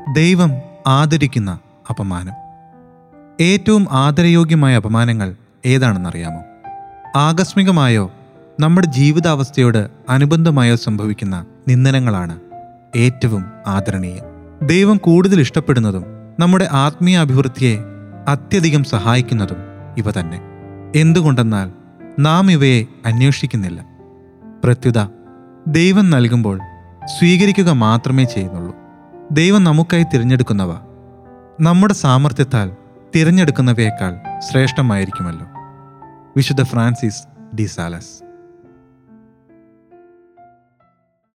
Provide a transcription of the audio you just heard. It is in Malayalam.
ദൈവം ആദരിക്കുന്ന അപമാനം ഏറ്റവും ആദരയോഗ്യമായ അപമാനങ്ങൾ ഏതാണെന്നറിയാമോ ആകസ്മികമായോ നമ്മുടെ ജീവിതാവസ്ഥയോട് അനുബന്ധമായോ സംഭവിക്കുന്ന നിന്ദനങ്ങളാണ് ഏറ്റവും ആദരണീയം ദൈവം കൂടുതൽ ഇഷ്ടപ്പെടുന്നതും നമ്മുടെ ആത്മീയ അഭിവൃദ്ധിയെ അത്യധികം സഹായിക്കുന്നതും ഇവ തന്നെ എന്തുകൊണ്ടെന്നാൽ നാം ഇവയെ അന്വേഷിക്കുന്നില്ല പ്രത്യുത ദൈവം നൽകുമ്പോൾ സ്വീകരിക്കുക മാത്രമേ ചെയ്യുന്നുള്ളൂ ദൈവം നമുക്കായി തിരഞ്ഞെടുക്കുന്നവ നമ്മുടെ സാമർഥ്യത്താൽ തിരഞ്ഞെടുക്കുന്നവയേക്കാൾ ശ്രേഷ്ഠമായിരിക്കുമല്ലോ വിശുദ്ധ ഫ്രാൻസിസ് ഡി സാലസ്